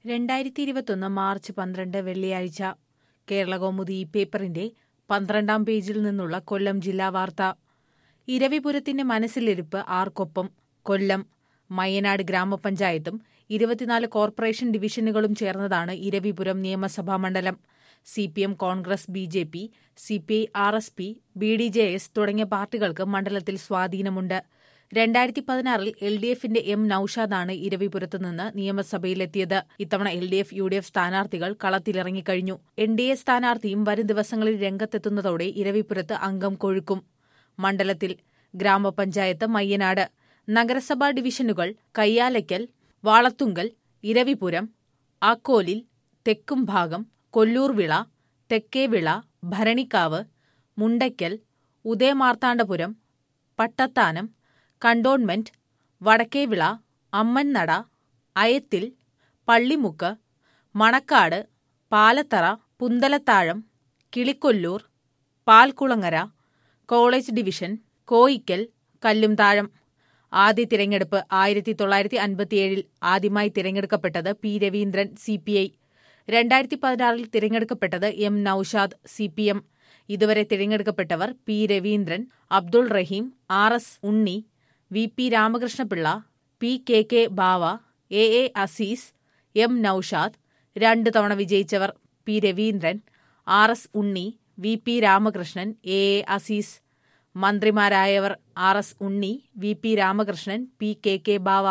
രണ്ടായിരത്തി ഇരുപത്തൊന്ന് മാർച്ച് പന്ത്രണ്ട് വെള്ളിയാഴ്ച കേരളകൗമുദി ഈ പേപ്പറിന്റെ പന്ത്രണ്ടാം പേജിൽ നിന്നുള്ള കൊല്ലം ജില്ലാ വാർത്ത ഇരവിപുരത്തിന്റെ മനസ്സിലിരിപ്പ് ആർക്കൊപ്പം കൊല്ലം മയ്യനാട് ഗ്രാമപഞ്ചായത്തും ഇരുപത്തിനാല് കോർപ്പറേഷൻ ഡിവിഷനുകളും ചേർന്നതാണ് ഇരവിപുരം നിയമസഭാ മണ്ഡലം C P M Congress B J P C P I R S P B D J S തുടങ്ങിയ പാർട്ടികൾക്ക് മണ്ഡലത്തിൽ സ്വാധീനമുണ്ട് രണ്ടായിരത്തി പതിനാറിൽ എൽ ഡി എഫിന്റെ എം നൌഷാദാണ് ഇരവിപുരത്ത് നിന്ന് നിയമസഭയിലെത്തിയത് ഇത്തവണ L D F U D F സ്ഥാനാർത്ഥികൾ കളത്തിലിറങ്ങിക്കഴിഞ്ഞു എൻ ഡി എ സ്ഥാനാർത്ഥിയും വരും ദിവസങ്ങളിൽ രംഗത്തെത്തുന്നതോടെ ഇരവിപുരത്ത് അംഗം കൊഴുക്കും മണ്ഡലത്തിൽ ഗ്രാമപഞ്ചായത്ത് മയ്യനാട് നഗരസഭാ ഡിവിഷനുകൾ കയ്യാലയ്ക്കൽ Valathunkal Eravipuram Akkolil Thekkumbhagam Kollurvila Thekkevila Bharanikkavu Mundakkal Udayamarthandapuram Pattathanam cantonment Vadakkevila Ammannada Ayathil Pallimukku Manakkad Palathara Punthalathazham Kilikollur Palkulangara college division Koickal Kallumthazham ആദ്യ തിരഞ്ഞെടുപ്പ് ആയിരത്തി തൊള്ളായിരത്തി അൻപത്തിയേഴിൽ ആദ്യമായി തിരഞ്ഞെടുക്കപ്പെട്ടത് P Raveendran C P I രണ്ടായിരത്തി പതിനാറിൽ തിരഞ്ഞെടുക്കപ്പെട്ടത് M Naushad C P M ഇതുവരെ തിരഞ്ഞെടുക്കപ്പെട്ടവർ P Raveendran Abdul Rahim R S Unni V P Ramakrishnapillai P K K Bava A A Aziz M Naushad രണ്ട് തവണ വിജയിച്ചവർ P Raveendran R S Unni V P Ramakrishnan A A Aziz മന്ത്രിമാരായവർ R S Unni V P Ramakrishnan P K K Bava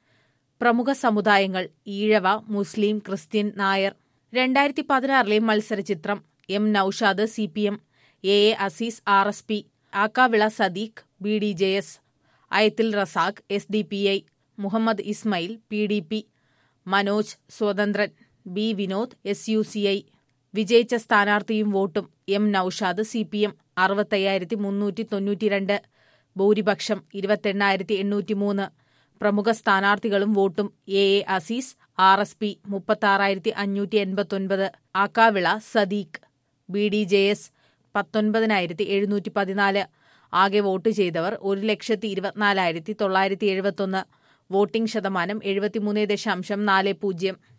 പ്രമുഖ സമുദായങ്ങൾ ഈഴവ മുസ്ലിം ക്രിസ്ത്യൻ നായർ രണ്ടായിരത്തി പതിനാറിലെ മത്സരചിത്രം M Naushad C P M A A Aziz R S P Akkavila Sadiq B D J S Ayathil Razak S D P I Muhammad Ismail P D P Manoj സ്വതന്ത്രൻ B Vinod S U C I വിജയിച്ച സ്ഥാനാർത്ഥിയും വോട്ടും M Naushad C P M അറുപത്തയ്യായിരത്തി മുന്നൂറ്റി തൊണ്ണൂറ്റിരണ്ട് ഭൂരിപക്ഷം ഇരുപത്തെണ്ണായിരത്തി എണ്ണൂറ്റി മൂന്ന് പ്രമുഖ സ്ഥാനാർത്ഥികളും വോട്ടും A A Aziz R S P മുപ്പത്താറായിരത്തി അഞ്ഞൂറ്റി എൺപത്തൊൻപത് Akkavila Sadiq B D J S പത്തൊൻപതിനായിരത്തി എഴുന്നൂറ്റി പതിനാല് ആകെ വോട്ട് ചെയ്തവർ ഒരു ലക്ഷത്തി ഇരുപത്തിനാലായിരത്തി തൊള്ളായിരത്തി എഴുപത്തൊന്ന് വോട്ടിംഗ് ശതമാനം എഴുപത്തിമൂന്ന് ദശാംശം നാല് പൂജ്യം